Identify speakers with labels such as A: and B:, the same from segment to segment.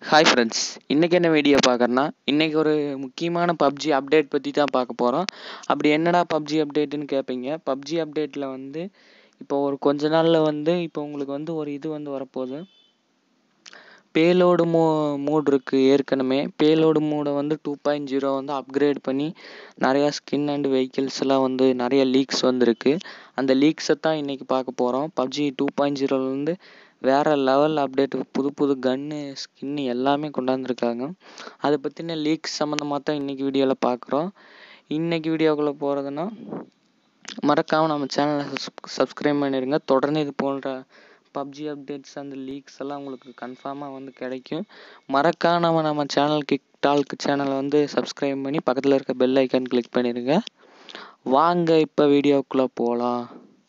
A: hi friends இன்றைக்கி என்ன video பார்க்குறேன்னா இன்றைக்கி ஒரு முக்கியமான பப்ஜி அப்டேட் பற்றி தான் பார்க்க போகிறோம் அப்படி என்னடா பப்ஜி அப்டேட்டுன்னு கேட்பீங்க பப்ஜி அப்டேட்டில் வந்து இப்போ ஒரு கொஞ்ச நாளில் வந்து இப்போ உங்களுக்கு வந்து ஒரு இது வந்து வரப்போகுது பேலோடு மோ மோட் இருக்குது ஏற்கனவே பேலோடு மோடை வந்து டூ பாயிண்ட் ஜீரோ வந்து அப்கிரேட் பண்ணி நிறையா ஸ்கின் அண்ட் வெஹிக்கிள்ஸ் எல்லாம் வந்து நிறைய லீக்ஸ் வந்திருக்கு அந்த லீக்ஸை தான் இன்றைக்கி பார்க்க போகிறோம் பப்ஜி டூ பாயிண்ட் ஜீரோலேருந்து வேறு லெவல் அப்டேட் புது புது கன்னு ஸ்கின்னு எல்லாமே கொண்டாந்துருக்காங்க அதை பற்றின லீக்ஸ் சம்மந்தமாக தான் இன்றைக்கி வீடியோவில் பார்க்குறோம் இன்றைக்கி வீடியோக்குள்ளே போகிறதுனா மறக்காமல் நம்ம சேனலை சப்ஸ்கிரைப் பண்ணிடுங்க தொடர்ந்து இது போன்ற பப்ஜி அப்டேட்ஸ் அந்த லீக்ஸ் எல்லாம் உங்களுக்கு கன்ஃபார்மாக வந்து கிடைக்கும் மறக்காம நம்ம சேனல் கிக் டால்க் சேனலை வந்து சப்ஸ்கிரைப் பண்ணி பக்கத்தில் இருக்க பெல் ஐக்கான் கிளிக் பண்ணிடுங்க வாங்க இப்போ வீடியோக்குள்ளே போகலாம்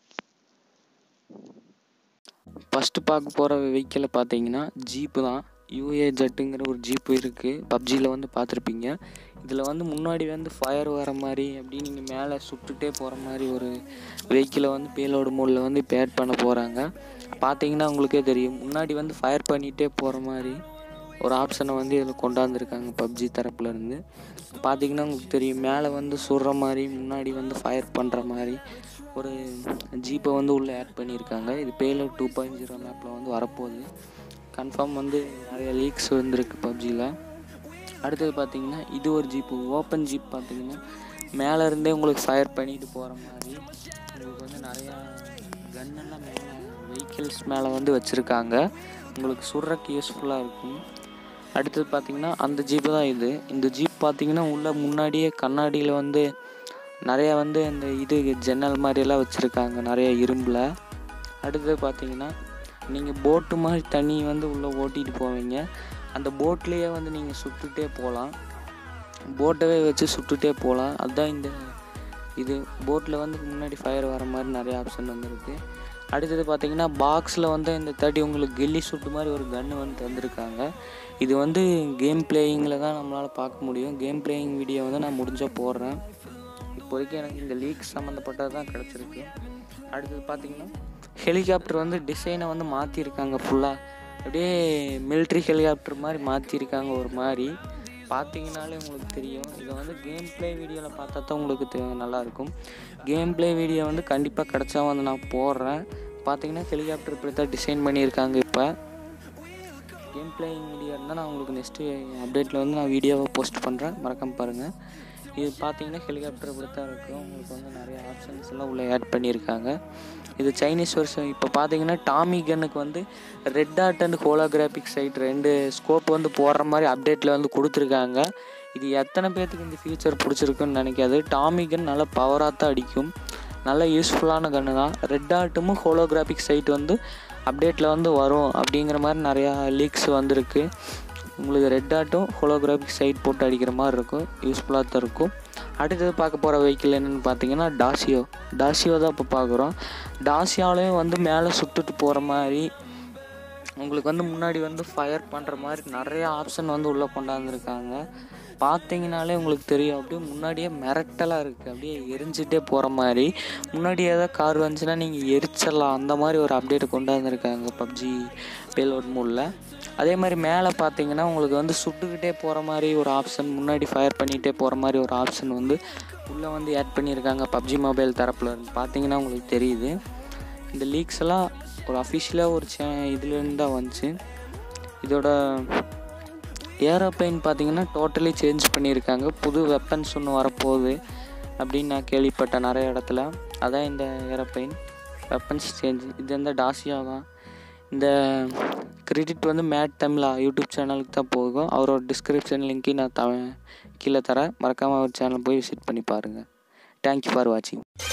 A: ஃபஸ்ட்டு பார்க்க போகிற வெஹிக்கிளை பார்த்தீங்கன்னா ஜீப்பு தான் யூஏ ஜெட்டுங்கிற ஒரு ஜீப்பு இருக்குது பப்ஜியில் வந்து பார்த்துருப்பீங்க இதில் வந்து முன்னாடி வந்து ஃபயர் வர மாதிரி அப்படி நீங்கள் மேலே சுட்டுட்டே போகிற மாதிரி ஒரு வெஹிக்கிளை வந்து பேலோடு மோடில் வந்து இப்போ ஆட் பண்ண போகிறாங்க பார்த்தீங்கன்னா உங்களுக்கே தெரியும் முன்னாடி வந்து ஃபயர் பண்ணிகிட்டே போகிற மாதிரி ஒரு ஆப்ஷனை வந்து இதில் கொண்டாந்துருக்காங்க பப்ஜி தரப்புலேருந்து பார்த்தீங்கன்னா உங்களுக்கு தெரியும் மேலே வந்து சுடுற மாதிரி முன்னாடி வந்து ஃபயர் பண்ணுற மாதிரி ஒரு ஜீப்பை வந்து உள்ளே ஆட் பண்ணியிருக்காங்க இது பேல டூ பாயிண்ட் ஜீரோ மேப்பில் வந்து வரப்போகுது கன்ஃபார்ம் வந்து நிறைய லீக்ஸ் வந்துருக்கு பப்ஜியில் அடுத்தது பார்த்தீங்கன்னா இது ஒரு ஜீப்பு ஓப்பன் ஜீப் பார்த்தீங்கன்னா மேலே இருந்தே உங்களுக்கு ஃபயர் பண்ணிட்டு போகிற மாதிரி உங்களுக்கு வந்து நிறையா கன்னெல்லாம் மேலே வெஹிக்கிள்ஸ் மேலே வந்து வச்சுருக்காங்க உங்களுக்கு சுடுறக்கு யூஸ்ஃபுல்லாக இருக்கும் அடுத்தது பார்த்தீங்கன்னா அந்த ஜீப்பு தான் இது இந்த ஜீப் பார்த்தீங்கன்னா உள்ளே முன்னாடியே கண்ணாடியில் வந்து நிறையா வந்து இந்த இது ஜன்னல் மாதிரியெல்லாம் வச்சுருக்காங்க நிறைய இரும்பில் அடுத்தது பார்த்தீங்கன்னா நீங்கள் போட்டு மாதிரி தண்ணி வந்து உள்ளே ஓட்டிகிட்டு போவீங்க அந்த போட்லேயே வந்து நீங்கள் சுட்டுட்டே போகலாம் போட்டவே வச்சு சுட்டுட்டே போகலாம் அதுதான் இந்த இது போட்டில் வந்து முன்னாடி ஃபயர் வர மாதிரி நிறைய ஆப்ஷன் வந்துருக்கு அடுத்தது பார்த்தீங்கன்னா பாக்ஸில் வந்து இந்த தேர்ட்டி உங்களுக்கு கில்லி சுட்டு மாதிரி ஒரு கன்று வந்து தந்திருக்காங்க இது வந்து கேம் பிளேயிங்கில் தான் நம்மளால் பார்க்க முடியும் கேம் பிளேயிங் வீடியோ வந்து நான் முடிஞ்சால் போடுறேன் இப்போதைக்கு எனக்கு இந்த லீக் சம்மந்தப்பட்டது தான் கிடச்சிருக்கு அடுத்தது பார்த்தீங்கன்னா ஹெலிகாப்டர் வந்து டிசைனை வந்து மாற்றிருக்காங்க ஃபுல்லாக அப்படியே மிலிட்ரி ஹெலிகாப்டர் மாதிரி மாற்றிருக்காங்க ஒரு மாதிரி பார்த்தீங்கனாலே உங்களுக்கு தெரியும் இதை வந்து கேம் ப்ளே வீடியோவில் பார்த்தா தான் உங்களுக்கு தெ நல்லாயிருக்கும் கேம் ப்ளே வீடியோ வந்து கண்டிப்பாக கிடச்சா வந்து நான் போடுறேன் பார்த்தீங்கன்னா ஹெலிகாப்டர் இப்படி தான் டிசைன் பண்ணியிருக்காங்க இப்போ கேம் பிளேயிங் வீடியோ இருந்தால் நான் உங்களுக்கு நெக்ஸ்ட்டு அப்டேட்டில் வந்து நான் வீடியோவை போஸ்ட் பண்ணுறேன் மறக்காம பாருங்கள் இது பார்த்தீங்கன்னா ஹெலிகாப்டர் இப்படி தான் இருக்கும் உங்களுக்கு வந்து நிறைய ஆப்ஷன்ஸ் எல்லாம் உள்ளே ஆட் பண்ணியிருக்காங்க இது சைனீஸ் வருஷம் இப்போ பார்த்தீங்கன்னா டாமி கன்னுக்கு வந்து red art and holographic sight ரெண்டு ஸ்கோப் வந்து போடுற மாதிரி அப்டேட்டில் வந்து கொடுத்துருக்காங்க இது எத்தனை பேர்த்துக்கு இந்த ஃபியூச்சர் பிடிச்சிருக்குன்னு நினைக்காது டாமி கன் நல்லா பவராக தான் அடிக்கும் நல்ல யூஸ்ஃபுல்லான கன்று தான் ரெட் ஆர்ட்டும் ஹோலோகிராஃபிக் சைட் வந்து அப்டேட்டில் வந்து வரும் அப்படிங்கிற மாதிரி நிறையா லீக்ஸ் வந்திருக்கு உங்களுக்கு ரெட் ஆட்டும் ஹோலோகிராஃபிக் சைட் போட்டு அடிக்கிற மாதிரி இருக்கும் யூஸ்ஃபுல்லாக தான் இருக்கும் அடுத்தது பார்க்க போகிற வெஹிக்கிள் என்னென்னு பார்த்தீங்கன்னா டாசியோ டாசியோ தான் இப்போ பார்க்குறோம் டாசியாலையும் வந்து மேலே சுட்டுட்டு போகிற மாதிரி உங்களுக்கு வந்து முன்னாடி வந்து ஃபயர் பண்ணுற மாதிரி நிறைய ஆப்ஷன் வந்து உள்ளே கொண்டாந்துருக்காங்க பார்த்தீங்கனாலே உங்களுக்கு தெரியும் அப்படியே முன்னாடியே மிரட்டலாக இருக்குது அப்படியே எரிஞ்சிட்டே போகிற மாதிரி முன்னாடி ஏதாவது கார் வந்துச்சுன்னா நீங்கள் எரிச்சிடலாம் அந்த மாதிரி ஒரு அப்டேட் கொண்டு வந்திருக்காங்க பப்ஜி பேலோட் மூடில் அதே மாதிரி மேலே பார்த்தீங்கன்னா உங்களுக்கு வந்து சுட்டுக்கிட்டே போகிற மாதிரி ஒரு ஆப்ஷன் முன்னாடி ஃபயர் பண்ணிகிட்டே போகிற மாதிரி ஒரு ஆப்ஷன் வந்து உள்ளே வந்து ஆட் பண்ணியிருக்காங்க பப்ஜி மொபைல் தரப்பில் இருந்து பார்த்தீங்கன்னா உங்களுக்கு தெரியுது இந்த லீக்ஸ் எல்லாம் ஒரு அஃபிஷியலாக ஒரு சே இதுலேருந்து தான் வந்துச்சு இதோட ஏரோப்ளைன் பார்த்தீங்கன்னா டோட்டலி சேஞ்ச் பண்ணியிருக்காங்க புது வெப்பன்ஸ் ஒன்று வரப்போகுது அப்படின்னு நான் கேள்விப்பட்டேன் நிறைய இடத்துல அதான் இந்த ஏரோப்ளைன் வெப்பன்ஸ் சேஞ்ச் இது வந்து டாசியா தான் இந்த கிரெடிட் வந்து மேட் தமிழா யூடியூப் சேனலுக்கு தான் போகும் அவரோட டிஸ்கிரிப்ஷன் லிங்க்கு நான் த கீழே தரேன் மறக்காமல் அவர் சேனல் போய் விசிட் பண்ணி பாருங்கள் தேங்க்யூ ஃபார் வாட்சிங்